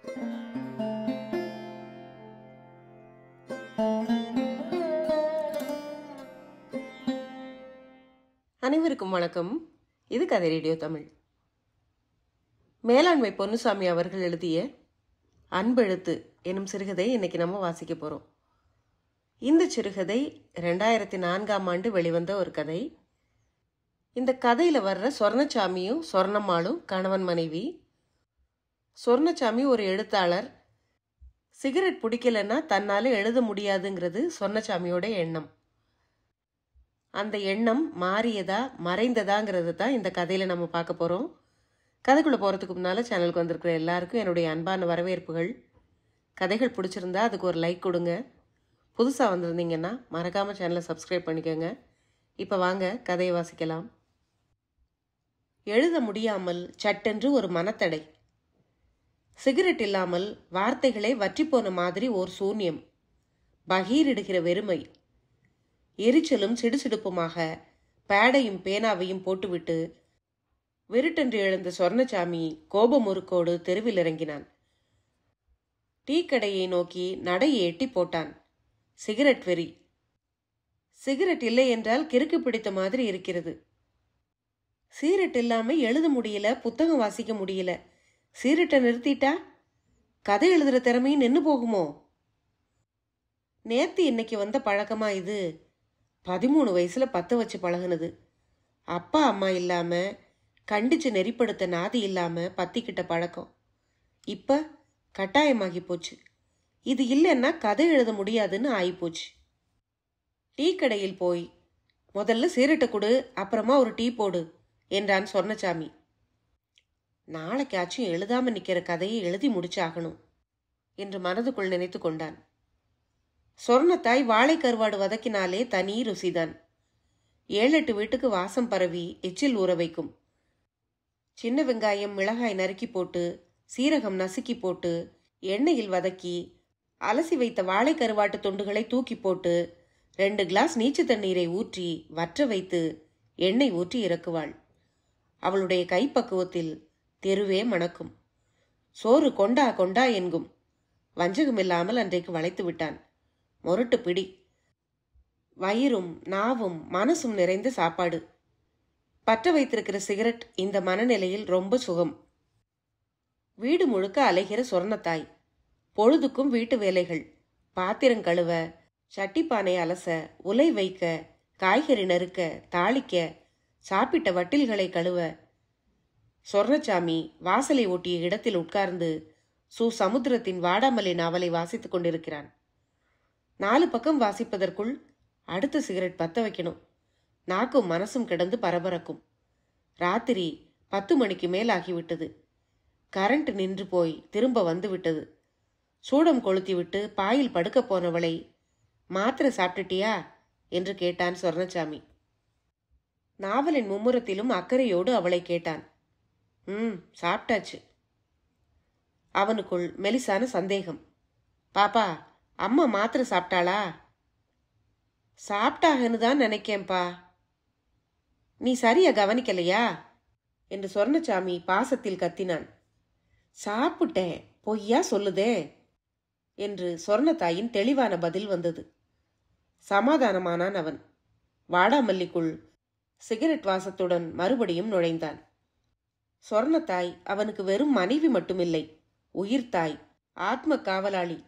அனைவருக்கும் வணக்கம் இது கதை ரேடியோ தமிழ் மேலாண்மை பொன்னுசாமி அவர்கள் எழுதிய அன்பெழுத்து எனும் சிறுகதை இன்னைக்கு நம்ம வாசிக்க போகிறோம் இந்த சிறுகதை ரெண்டாயிரத்தி நான்காம் ஆண்டு வெளிவந்த ஒரு கதை இந்த கதையில் வர்ற சொர்ணச்சாமியும் சொர்ணம்மாளும் கணவன் மனைவி சொர்ணச்சாமி ஒரு எழுத்தாளர் சிகரெட் பிடிக்கலன்னா தன்னால் எழுத முடியாதுங்கிறது சொர்ணச்சாமியோட எண்ணம் அந்த எண்ணம் மாறியதா மறைந்ததாங்கிறது தான் இந்த கதையில் நம்ம பார்க்க போகிறோம் கதைக்குள்ளே போகிறதுக்கு முன்னால் சேனலுக்கு வந்திருக்கிற எல்லாருக்கும் என்னுடைய அன்பான வரவேற்புகள் கதைகள் பிடிச்சிருந்தா அதுக்கு ஒரு லைக் கொடுங்க புதுசாக வந்திருந்தீங்கன்னா மறக்காமல் சேனலை சப்ஸ்கிரைப் பண்ணிக்கோங்க இப்போ வாங்க கதையை வாசிக்கலாம் எழுத முடியாமல் சட்டென்று ஒரு மனத்தடை சிகரெட் இல்லாமல் வார்த்தைகளே வற்றிப்போன மாதிரி ஓர் சூன்யம் பகீரிடுகிற வெறுமை எரிச்சலும் சிடுசிடுப்புமாக பேடையும் பேனாவையும் போட்டுவிட்டு விருட்டென்று எழுந்த சொர்ணசாமி கோபமுறுக்கோடு தெருவில் இறங்கினான் டீ கடையை நோக்கி நடையை எட்டி போட்டான் சிகரெட் வெறி சிகரெட் இல்லை என்றால் கிறுக்கு பிடித்த மாதிரி இருக்கிறது சீரெட் இல்லாம எழுத முடியல புத்தகம் வாசிக்க முடியல சீரெட்டை நிறுத்திட்டா கதை எழுதுற திறமையும் நின்று போகுமோ நேத்து இன்னைக்கு வந்த பழக்கமா இது பதிமூணு வயசுல பத்த வச்சு பழகுனது அப்பா அம்மா இல்லாம கண்டிச்சு நெறிப்படுத்த நாதி இல்லாம பத்திக்கிட்ட பழக்கம் இப்ப கட்டாயமாகி போச்சு இது இல்லைன்னா கதை எழுத முடியாதுன்னு ஆயிப்போச்சு டீ கடையில் போய் முதல்ல சீரட்டை கொடு அப்புறமா ஒரு டீ போடு என்றான் சொர்ணசாமி நாளைக்காச்சும் எழுதாம நிக்கிற கதையை எழுதி முடிச்சாகணும் என்று மனதுக்குள் நினைத்து கொண்டான் சொர்ணத்தாய் வாழை கருவாடு வதக்கினாலே தனி ருசிதான் ஏழெட்டு வீட்டுக்கு வாசம் பரவி எச்சில் ஊற வைக்கும் சின்ன வெங்காயம் மிளகாய் நறுக்கி போட்டு சீரகம் நசுக்கி போட்டு எண்ணெயில் வதக்கி அலசி வைத்த வாழை கருவாட்டு துண்டுகளை தூக்கி போட்டு ரெண்டு கிளாஸ் நீச்சு தண்ணீரை ஊற்றி வற்ற வைத்து எண்ணெய் ஊற்றி இறக்குவாள் அவளுடைய கைப்பக்குவத்தில் தெருவே மணக்கும் சோறு கொண்டா கொண்டா என்கும் வஞ்சகமில்லாமல் அன்றைக்கு வளைத்து விட்டான் மொரட்டு பிடி வயிறும் நாவும் மனசும் நிறைந்த சாப்பாடு பற்ற வைத்திருக்கிற சிகரெட் இந்த மனநிலையில் ரொம்ப சுகம் வீடு முழுக்க அலைகிற சொர்ணத்தாய் பொழுதுக்கும் வீட்டு வேலைகள் பாத்திரம் கழுவ சட்டிப்பானை அலச உலை வைக்க காய்கறி நறுக்க தாளிக்க சாப்பிட்ட வட்டில்களை கழுவ சொர்ணச்சாமி வாசலை ஒட்டிய இடத்தில் உட்கார்ந்து சு சமுத்திரத்தின் வாடாமலை நாவலை வாசித்துக் கொண்டிருக்கிறான் நாலு பக்கம் வாசிப்பதற்குள் அடுத்த சிகரெட் பத்த வைக்கணும் நாக்கும் மனசும் கிடந்து பரபரக்கும் ராத்திரி பத்து மணிக்கு மேல் ஆகிவிட்டது கரண்ட் நின்று போய் திரும்ப வந்து விட்டது சூடம் கொளுத்திவிட்டு பாயில் படுக்க போனவளை மாத்திரை சாப்பிட்டுட்டியா என்று கேட்டான் சொர்ணசாமி நாவலின் மும்முரத்திலும் அக்கறையோடு அவளை கேட்டான் ம் சாப்பிட்டாச்சு அவனுக்குள் மெலிசான சந்தேகம் பாப்பா அம்மா மாத்திரை சாப்பிட்டாளா சாப்பிட்டாகன்னு தான் நினைக்கேன்பா நீ சரியா கவனிக்கலையா என்று சொர்ணசாமி பாசத்தில் கத்தினான் சாப்பிட்டேன் பொய்யா சொல்லுதே என்று சொர்ணத்தாயின் தெளிவான பதில் வந்தது சமாதானமானான் அவன் வாடாமல்லிக்குள் சிகரெட் வாசத்துடன் மறுபடியும் நுழைந்தான் சொர்ணத்தாய் அவனுக்கு வெறும் மனைவி மட்டுமில்லை உயிர்த்தாய் ஆத்ம காவலாளி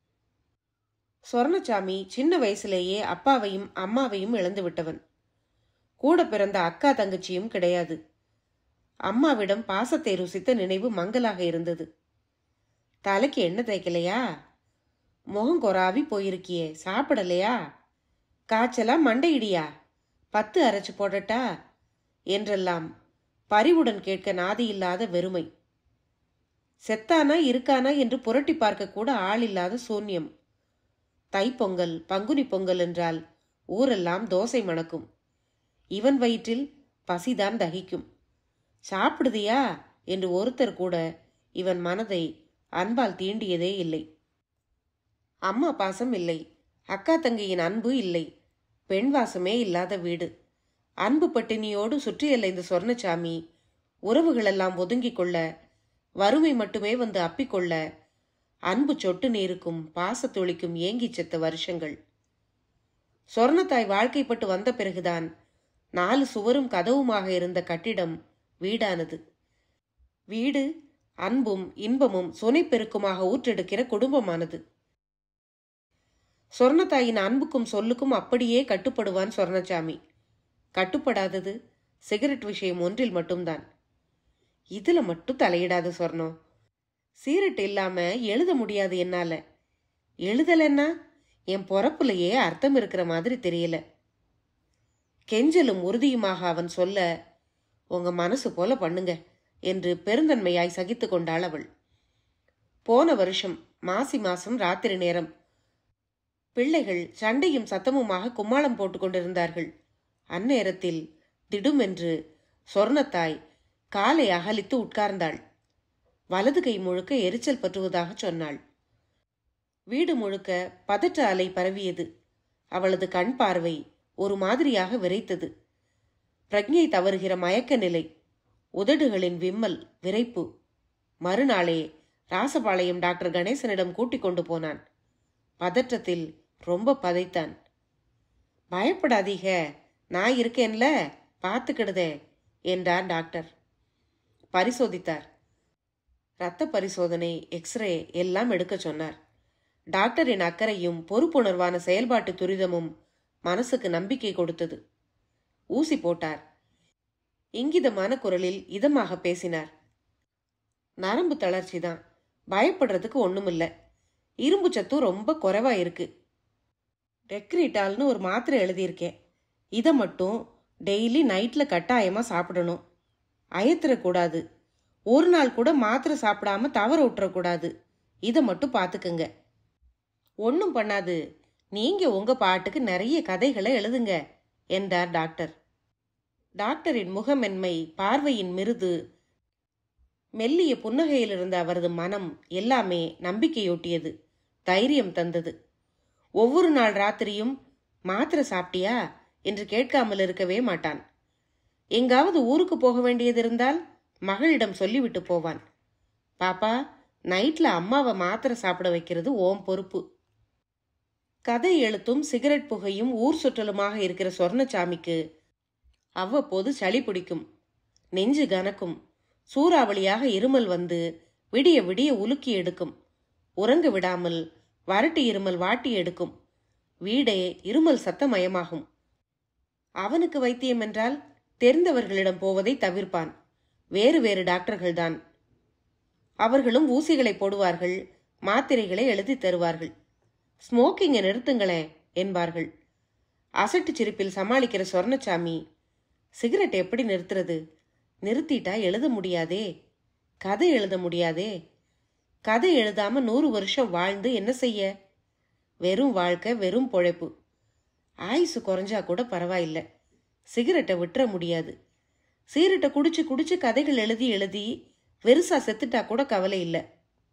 சொர்ணசாமி சின்ன வயசுலேயே அப்பாவையும் அம்மாவையும் இழந்து விட்டவன் கூட பிறந்த அக்கா தங்கச்சியும் கிடையாது அம்மாவிடம் பாசத்தை ருசித்த நினைவு மங்கலாக இருந்தது தலைக்கு எண்ணெய் தேய்க்கலையா முகம் கொராவி போயிருக்கியே சாப்பிடலையா காய்ச்சலா மண்டையிடியா பத்து அரைச்சு போடட்டா என்றெல்லாம் பரிவுடன் கேட்க நாதி இல்லாத வெறுமை செத்தானா இருக்கானா என்று புரட்டி பார்க்க கூட ஆள் இல்லாத சூன்யம் தைப்பொங்கல் பங்குனி பொங்கல் என்றால் ஊரெல்லாம் தோசை மணக்கும் இவன் வயிற்றில் பசிதான் தகிக்கும் சாப்பிடுதியா என்று ஒருத்தர் கூட இவன் மனதை அன்பால் தீண்டியதே இல்லை அம்மா பாசம் இல்லை அக்கா தங்கையின் அன்பு இல்லை பெண் வாசமே இல்லாத வீடு அன்பு பட்டினியோடு சுற்றியலைந்த சொர்ணசாமி உறவுகளெல்லாம் ஒதுங்கிக் கொள்ள வறுமை மட்டுமே வந்து அப்பிக்கொள்ள அன்பு சொட்டு நீருக்கும் பாசத்துளிக்கும் ஏங்கிச் செத்த வருஷங்கள் சொர்ணத்தாய் வாழ்க்கைப்பட்டு வந்த பிறகுதான் நாலு சுவரும் கதவுமாக இருந்த கட்டிடம் வீடானது வீடு அன்பும் இன்பமும் சுனைப்பெருக்குமாக ஊற்றெடுக்கிற குடும்பமானது சொர்ணத்தாயின் அன்புக்கும் சொல்லுக்கும் அப்படியே கட்டுப்படுவான் சொர்ணசாமி கட்டுப்படாதது சிகரெட் விஷயம் ஒன்றில் மட்டும்தான் இதுல மட்டும் தலையிடாத சொர்ணம் சீரட் இல்லாம எழுத முடியாது என்னால எழுதலன்னா என் பொறப்புலையே அர்த்தம் இருக்கிற மாதிரி தெரியல கெஞ்சலும் உறுதியுமாக அவன் சொல்ல உங்க மனசு போல பண்ணுங்க என்று பெருந்தன்மையாய் சகித்து கொண்டாள் அவள் போன வருஷம் மாசி மாசம் ராத்திரி நேரம் பிள்ளைகள் சண்டையும் சத்தமுமாக கும்மாளம் போட்டுக் கொண்டிருந்தார்கள் அந்நேரத்தில் திடுமென்று சொர்ணத்தாய் காலை அகலித்து உட்கார்ந்தாள் வலது கை முழுக்க எரிச்சல் பற்றுவதாக சொன்னாள் வீடு முழுக்க பதற்ற அலை பரவியது அவளது கண் பார்வை ஒரு மாதிரியாக விரைத்தது பிரக்ஞை தவறுகிற மயக்க நிலை உதடுகளின் விம்மல் விரைப்பு மறுநாளே ராசபாளையம் டாக்டர் கணேசனிடம் கூட்டிக் கொண்டு போனான் பதற்றத்தில் ரொம்ப பதைத்தான் பயப்படாதீக நான் இருக்கேன்ல பார்த்துக்கிடுதே என்றார் டாக்டர் பரிசோதித்தார் இரத்த பரிசோதனை எக்ஸ்ரே எல்லாம் எடுக்க சொன்னார் டாக்டரின் அக்கறையும் பொறுப்புணர்வான செயல்பாட்டு துரிதமும் மனசுக்கு நம்பிக்கை கொடுத்தது ஊசி போட்டார் இங்கிதமான குரலில் இதமாக பேசினார் நரம்பு தளர்ச்சி தான் பயப்படுறதுக்கு ஒண்ணுமில்ல இரும்பு சத்து ரொம்ப குறைவா இருக்கு டெக்ரிட்டால்னு ஒரு மாத்திரை எழுதியிருக்கேன் இதை மட்டும் டெய்லி நைட்ல கட்டாயமா சாப்பிடணும் அயத்திரக்கூடாது ஒரு நாள் கூட மாத்திரை சாப்பிடாம தவற விட்டுறக்கூடாது இதை மட்டும் பார்த்துக்குங்க ஒன்றும் பண்ணாது நீங்க உங்க பாட்டுக்கு நிறைய கதைகளை எழுதுங்க என்றார் டாக்டர் டாக்டரின் முகமென்மை பார்வையின் மிருது மெல்லிய புன்னகையில் இருந்த அவரது மனம் எல்லாமே நம்பிக்கையூட்டியது தைரியம் தந்தது ஒவ்வொரு நாள் ராத்திரியும் மாத்திரை சாப்பிட்டியா என்று கேட்காமல் இருக்கவே மாட்டான் எங்காவது ஊருக்கு போக வேண்டியது இருந்தால் மகளிடம் சொல்லிவிட்டு போவான் பாப்பா நைட்ல அம்மாவை மாத்திரை சாப்பிட வைக்கிறது ஓம் பொறுப்பு கதை எழுத்தும் சிகரெட் புகையும் ஊர் சுற்றலுமாக இருக்கிற சொர்ணசாமிக்கு அவ்வப்போது சளி பிடிக்கும் நெஞ்சு கனக்கும் சூறாவளியாக இருமல் வந்து விடிய விடிய உலுக்கி எடுக்கும் உறங்க விடாமல் வரட்டு இருமல் வாட்டி எடுக்கும் வீடே இருமல் சத்தமயமாகும் அவனுக்கு வைத்தியம் என்றால் தெரிந்தவர்களிடம் போவதை தவிர்ப்பான் வேறு வேறு டாக்டர்கள்தான் அவர்களும் ஊசிகளை போடுவார்கள் மாத்திரைகளை எழுதி தருவார்கள் ஸ்மோக்கிங்கை நிறுத்துங்களேன் என்பார்கள் அசட்டு சிரிப்பில் சமாளிக்கிற சொர்ணசாமி சிகரெட் எப்படி நிறுத்துறது நிறுத்திட்டா எழுத முடியாதே கதை எழுத முடியாதே கதை எழுதாம நூறு வருஷம் வாழ்ந்து என்ன செய்ய வெறும் வாழ்க்கை வெறும் பொழைப்பு ஆயுசு குறைஞ்சா கூட பரவாயில்ல சிகரெட்டை விட்டுற முடியாது சீரட்டை குடிச்சு குடிச்சு கதைகள் எழுதி எழுதி வெறுசா செத்துட்டா கூட கவலை இல்லை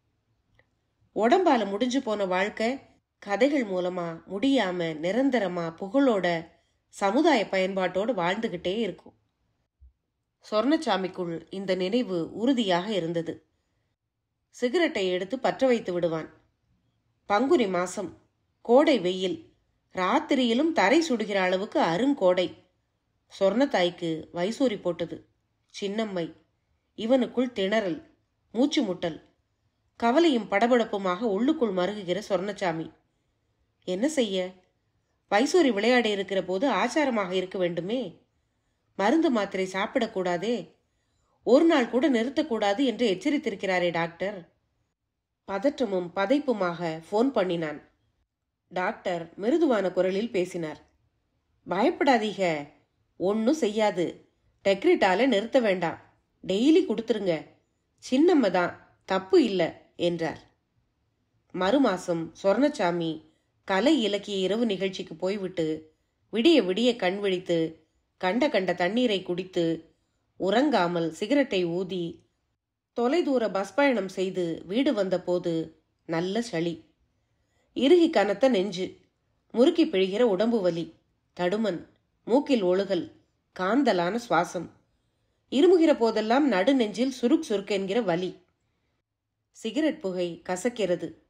உடம்பால முடிஞ்சு போன வாழ்க்கை கதைகள் மூலமா முடியாம நிரந்தரமா புகழோட சமுதாய பயன்பாட்டோடு வாழ்ந்துகிட்டே இருக்கும் சொர்ணசாமிக்குள் இந்த நினைவு உறுதியாக இருந்தது சிகரெட்டை எடுத்து பற்ற வைத்து விடுவான் பங்குனி மாசம் கோடை வெயில் ராத்திரியிலும் தரை சுடுகிற அளவுக்கு அருங்கோடை சொர்ணத்தாய்க்கு வைசூரி போட்டது சின்னம்மை இவனுக்குள் திணறல் மூச்சு முட்டல் கவலையும் படபடப்புமாக உள்ளுக்குள் மருகுகிற சொர்ணசாமி என்ன செய்ய வைசூரி விளையாடி இருக்கிற போது ஆச்சாரமாக இருக்க வேண்டுமே மருந்து மாத்திரை சாப்பிடக்கூடாதே ஒரு நாள் கூட நிறுத்தக்கூடாது என்று எச்சரித்திருக்கிறாரே டாக்டர் பதற்றமும் பதைப்புமாக ஃபோன் பண்ணினான் டாக்டர் மிருதுவான குரலில் பேசினார் பயப்படாதீக ஒன்னும் செய்யாது டெக்ரிட்டால நிறுத்த வேண்டாம் டெய்லி கொடுத்துருங்க சின்னம்ம தான் தப்பு இல்லை என்றார் மறுமாசம் சொர்ணசாமி கலை இலக்கிய இரவு நிகழ்ச்சிக்கு போய்விட்டு விடிய விடிய கண் விழித்து கண்ட கண்ட தண்ணீரை குடித்து உறங்காமல் சிகரெட்டை ஊதி தொலைதூர பஸ் பயணம் செய்து வீடு வந்தபோது நல்ல சளி இறுகி கனத்த நெஞ்சு முறுக்கி பிழிகிற உடம்பு வலி தடுமன் மூக்கில் ஒழுகல் காந்தலான சுவாசம் இருமுகிற போதெல்லாம் நடு நெஞ்சில் சுருக் சுருக் என்கிற வலி சிகரெட் புகை கசக்கிறது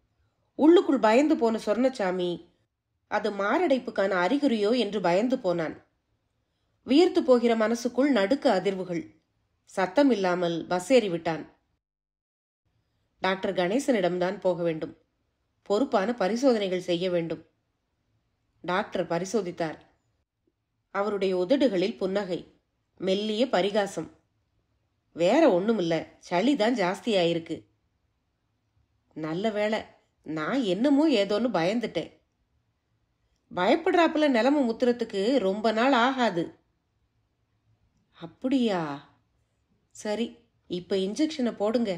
உள்ளுக்குள் பயந்து போன சொர்ணசாமி அது மாரடைப்புக்கான அறிகுறியோ என்று பயந்து போனான் வியர்த்து போகிற மனசுக்குள் நடுக்க அதிர்வுகள் சத்தம் இல்லாமல் பஸ் ஏறிவிட்டான் டாக்டர் கணேசனிடம்தான் போக வேண்டும் பொறுப்பான பரிசோதனைகள் செய்ய வேண்டும் டாக்டர் பரிசோதித்தார் அவருடைய உதடுகளில் புன்னகை மெல்லிய பரிகாசம் வேற ஒண்ணுமில்ல சளிதான் ஜாஸ்தியாயிருக்கு நல்ல வேளை நான் என்னமோ ஏதோன்னு பயந்துட்டேன் பயப்படுறாப்புல நிலம முத்துறதுக்கு ரொம்ப நாள் ஆகாது அப்படியா சரி இப்ப இன்ஜெக்ஷனை போடுங்க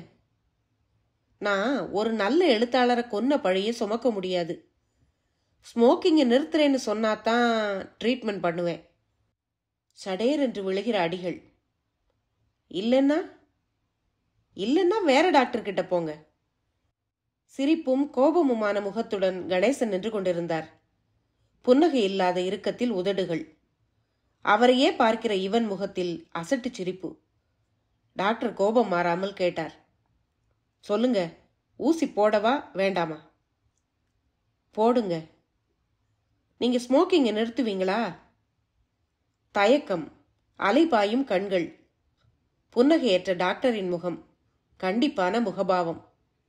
நான் ஒரு நல்ல எழுத்தாளரை கொன்ன பழிய சுமக்க முடியாது ஸ்மோக்கிங்கை நிறுத்துறேன்னு சொன்னாதான் ட்ரீட்மெண்ட் பண்ணுவேன் சடேர் என்று விழுகிற அடிகள் இல்லைன்னா இல்லைன்னா வேற டாக்டர் கிட்ட போங்க சிரிப்பும் கோபமுமான முகத்துடன் கணேசன் நின்று கொண்டிருந்தார் புன்னகை இல்லாத இறுக்கத்தில் உதடுகள் அவரையே பார்க்கிற இவன் முகத்தில் அசட்டு சிரிப்பு டாக்டர் கோபம் மாறாமல் கேட்டார் சொல்லுங்க ஊசி போடவா வேண்டாமா போடுங்க நீங்க ஸ்மோக்கிங்கை நிறுத்துவீங்களா தயக்கம் அலைபாயும் கண்கள் புன்னகையற்ற டாக்டரின் முகம் கண்டிப்பான முகபாவம்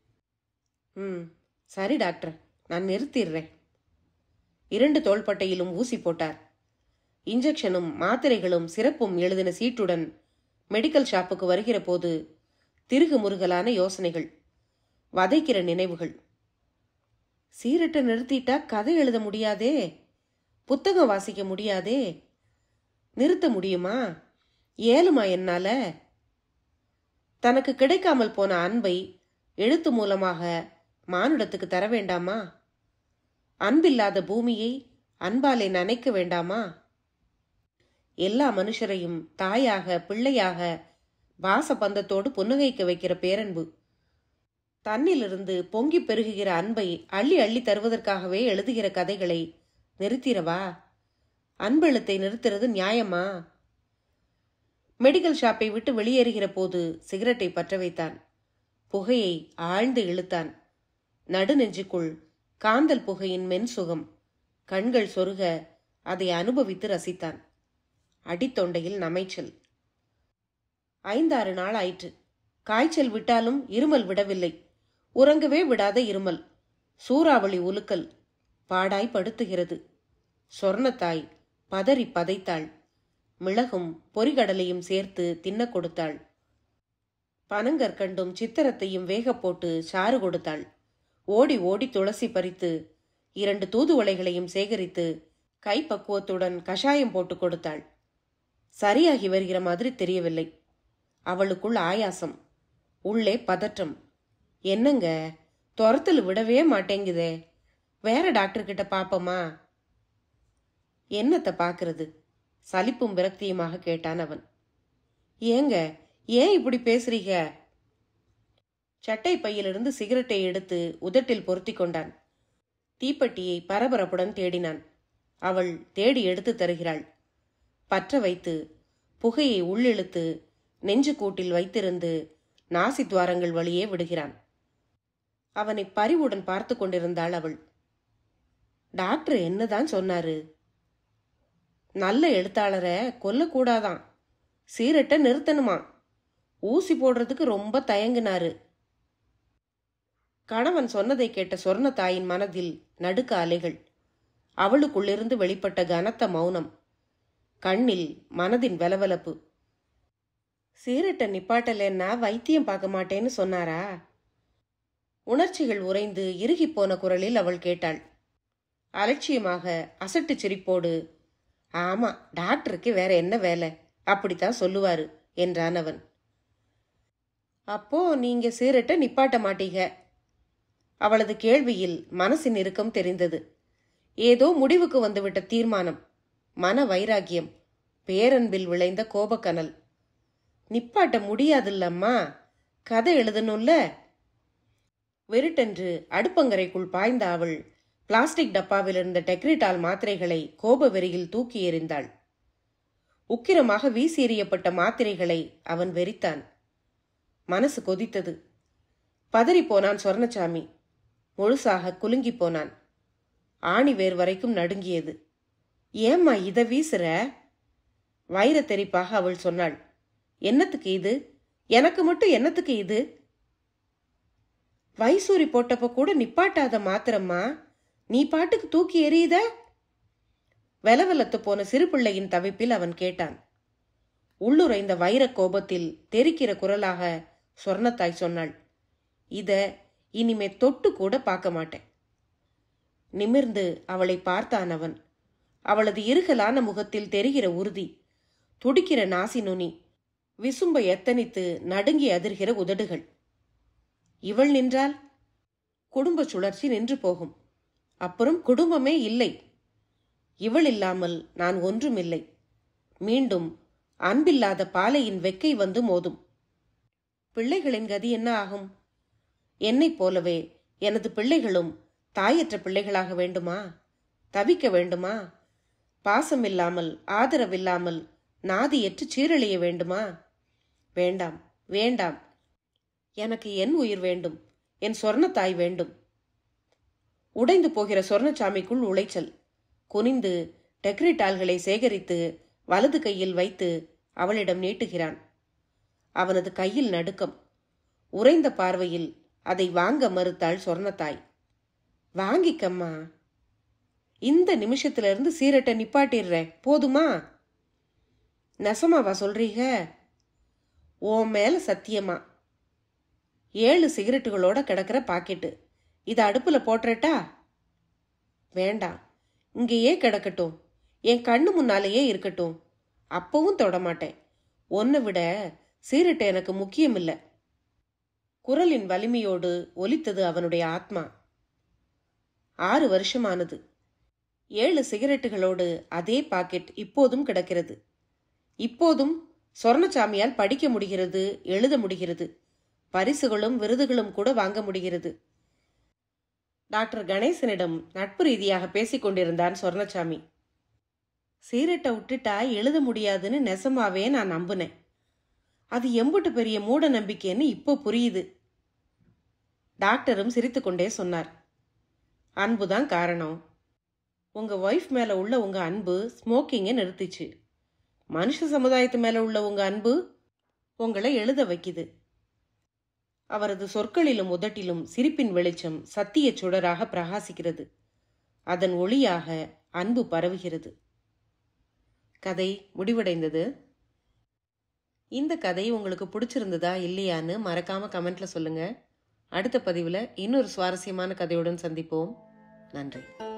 ம் சரி டாக்டர் நான் நிறுத்திடுறேன் இரண்டு தோள்பட்டையிலும் ஊசி போட்டார் இன்ஜெக்ஷனும் மாத்திரைகளும் சிறப்பும் எழுதின சீட்டுடன் மெடிக்கல் ஷாப்புக்கு வருகிற போது திருகு முருகலான யோசனைகள் வதைக்கிற நினைவுகள் சீரட்டை நிறுத்திட்டா கதை எழுத முடியாதே புத்தகம் வாசிக்க முடியாதே நிறுத்த முடியுமா ஏழுமா என்னால தனக்கு கிடைக்காமல் போன அன்பை எழுத்து மூலமாக மானுடத்துக்கு தர வேண்டாமா அன்பில்லாத பூமியை அன்பாலே நனைக்க வேண்டாமா எல்லா மனுஷரையும் தாயாக பிள்ளையாக வாச பந்தத்தோடு புன்னகைக்க வைக்கிற பேரன்பு தன்னிலிருந்து பொங்கி பெருகுகிற அன்பை அள்ளி அள்ளி தருவதற்காகவே எழுதுகிற கதைகளை நிறுத்திரவா அன்பெழுத்தை நிறுத்துறது நியாயமா மெடிக்கல் ஷாப்பை விட்டு வெளியேறுகிற போது சிகரெட்டை பற்ற வைத்தான் புகையை ஆழ்ந்து இழுத்தான் நடுநெஞ்சுக்குள் காந்தல் புகையின் மென் சுகம் கண்கள் சொருக அதை அனுபவித்து ரசித்தான் அடித்தொண்டையில் நமைச்சல் ஐந்தாறு நாள் ஆயிற்று காய்ச்சல் விட்டாலும் இருமல் விடவில்லை உறங்கவே விடாத இருமல் சூறாவளி உலுக்கல் பாடாய் படுத்துகிறது சொர்ணத்தாய் பதறி பதைத்தாள் மிளகும் பொறிகடலையும் சேர்த்து தின்ன கொடுத்தாள் பனங்கற்கண்டும் சித்திரத்தையும் வேக போட்டு சாறு கொடுத்தாள் ஓடி ஓடி துளசி பறித்து இரண்டு தூதுவளைகளையும் சேகரித்து கைப்பக்குவத்துடன் கஷாயம் போட்டு கொடுத்தாள் சரியாகி வருகிற மாதிரி தெரியவில்லை அவளுக்குள் ஆயாசம் உள்ளே பதற்றம் என்னங்க துரத்தில் விடவே மாட்டேங்குதே வேற டாக்டர் கிட்ட பாப்போமா என்னத்தை பாக்குறது சலிப்பும் விரக்தியுமாக கேட்டான் அவன் ஏங்க ஏன் இப்படி பேசுறீங்க சட்டை பையிலிருந்து சிகரெட்டை எடுத்து உதட்டில் பொருத்தி கொண்டான் தீப்பெட்டியை பரபரப்புடன் தேடினான் அவள் தேடி எடுத்து தருகிறாள் பற்ற வைத்து புகையை உள்ளிழுத்து நெஞ்சு கூட்டில் வைத்திருந்து நாசி துவாரங்கள் வழியே விடுகிறான் அவனை பரிவுடன் பார்த்து கொண்டிருந்தாள் அவள் டாக்டர் என்னதான் சொன்னாரு நல்ல எழுத்தாளரை கொல்லக்கூடாதான் சீரட்டை நிறுத்தணுமா ஊசி போடுறதுக்கு ரொம்ப தயங்கினாரு கணவன் சொன்னதை கேட்ட சொர்ண தாயின் மனதில் நடுக்க அலைகள் அவளுக்குள்ளிருந்து வெளிப்பட்ட கனத்த மௌனம் கண்ணில் மனதின் வெலவெலப்பு சீரட்டை நிப்பாட்டலன்னா வைத்தியம் பார்க்க மாட்டேன்னு சொன்னாரா உணர்ச்சிகள் உறைந்து இறுகிப்போன குரலில் அவள் கேட்டாள் அலட்சியமாக அசட்டு சிரிப்போடு ஆமா டாக்டருக்கு வேற என்ன வேலை அப்படித்தான் சொல்லுவாரு என்றான் அவன் அப்போ நீங்க சீரட்டை நிப்பாட்ட மாட்டீங்க அவளது கேள்வியில் மனசின் இறுக்கம் தெரிந்தது ஏதோ முடிவுக்கு வந்துவிட்ட தீர்மானம் மன வைராகியம் பேரன்பில் விளைந்த கோபக்கனல் நிப்பாட்ட முடியாதுல்லம்மா கதை எழுதணும்ல வெறிட்டென்று அடுப்பங்கரைக்குள் பாய்ந்த அவள் பிளாஸ்டிக் டப்பாவில் இருந்த டெக்ரிட்டால் மாத்திரைகளை கோப வெறியில் தூக்கி எறிந்தாள் உக்கிரமாக வீசி எறியப்பட்ட மாத்திரைகளை அவன் வெறித்தான் மனசு கொதித்தது பதறிப்போனான் சொர்ணசாமி முழுசாக குலுங்கி போனான் ஆணி வேர் வரைக்கும் நடுங்கியது ஏம்மா இத வீசுற வைர தெரிப்பாக அவள் சொன்னாள் என்னத்துக்கு இது எனக்கு மட்டும் என்னத்துக்கு இது வைசூரி போட்டப்ப கூட நிப்பாட்டாத மாத்திரம்மா நீ பாட்டுக்கு தூக்கி எறியுத வெலவெலத்து போன சிறு பிள்ளையின் தவிப்பில் அவன் கேட்டான் உள்ளுரைந்த வைர கோபத்தில் தெரிக்கிற குரலாக சொர்ணத்தாய் சொன்னாள் இத இனிமே தொட்டு கூட பார்க்க மாட்டேன் நிமிர்ந்து அவளை பார்த்தான் அவன் அவளது இருகலான முகத்தில் தெரிகிற உறுதி துடிக்கிற நாசி நுனி விசும்ப எத்தனித்து நடுங்கி அதிர்கிற உதடுகள் இவள் நின்றால் குடும்ப சுழற்சி நின்று போகும் அப்புறம் குடும்பமே இல்லை இவள் இல்லாமல் நான் ஒன்றுமில்லை மீண்டும் அன்பில்லாத பாலையின் வெக்கை வந்து மோதும் பிள்ளைகளின் கதி என்ன ஆகும் என்னைப் போலவே எனது பிள்ளைகளும் தாயற்ற பிள்ளைகளாக வேண்டுமா தவிக்க வேண்டுமா பாசமில்லாமல் ஆதரவில்லாமல் நாதியற்று சீரழிய வேண்டுமா வேண்டாம் வேண்டாம் எனக்கு என் உயிர் வேண்டும் என் சொர்ணத்தாய் வேண்டும் உடைந்து போகிற சொர்ணச்சாமிக்குள் உளைச்சல் குனிந்து டெக்ரிட்டால்களை சேகரித்து வலது கையில் வைத்து அவளிடம் நீட்டுகிறான் அவனது கையில் நடுக்கம் உறைந்த பார்வையில் அதை வாங்க மறுத்தாள் சொர்ணத்தாய் வாங்கிக்கம்மா இந்த நிமிஷத்திலிருந்து சீரட்டை நிப்பாட்டிடுறேன் போதுமா நெசமாவா சொல்றீங்க ஓ மேல சத்தியமா ஏழு சிகரெட்டுகளோட கிடக்கிற பாக்கெட்டு இதை அடுப்புல போட்டுறட்டா வேண்டாம் இங்கேயே கிடக்கட்டும் என் கண்ணு முன்னாலேயே இருக்கட்டும் அப்பவும் தொடமாட்டேன் ஒன்னை விட சீரட்டு எனக்கு முக்கியமில்லை குரலின் வலிமையோடு ஒலித்தது அவனுடைய ஆத்மா ஆறு வருஷமானது ஏழு சிகரெட்டுகளோடு அதே பாக்கெட் இப்போதும் கிடக்கிறது இப்போதும் சொர்ணசாமியால் படிக்க முடிகிறது எழுத முடிகிறது பரிசுகளும் விருதுகளும் கூட வாங்க முடிகிறது டாக்டர் கணேசனிடம் நட்பு ரீதியாக பேசிக் கொண்டிருந்தான் சொர்ணசாமி சீரட்டை விட்டுட்டா எழுத முடியாதுன்னு நெசமாவே நான் நம்பினேன் அது எம்புட்டு பெரிய மூட நம்பிக்கைன்னு இப்போ புரியுது டாக்டரும் சிரித்துக்கொண்டே சொன்னார் அன்புதான் காரணம் உங்க ஒய்ஃப் மேல உள்ள உங்க அன்பு ஸ்மோக்கிங்கை நிறுத்திச்சு மனுஷ சமுதாயத்து மேல உள்ள உங்க அன்பு உங்களை எழுத வைக்குது அவரது சொற்களிலும் உதட்டிலும் சிரிப்பின் வெளிச்சம் சத்திய சுடராக பிரகாசிக்கிறது அதன் ஒளியாக அன்பு பரவுகிறது கதை முடிவடைந்தது இந்த கதை உங்களுக்கு பிடிச்சிருந்ததா இல்லையான்னு மறக்காம கமெண்ட்ல சொல்லுங்க அடுத்த பதிவில் இன்னொரு சுவாரஸ்யமான கதையுடன் சந்திப்போம் நன்றி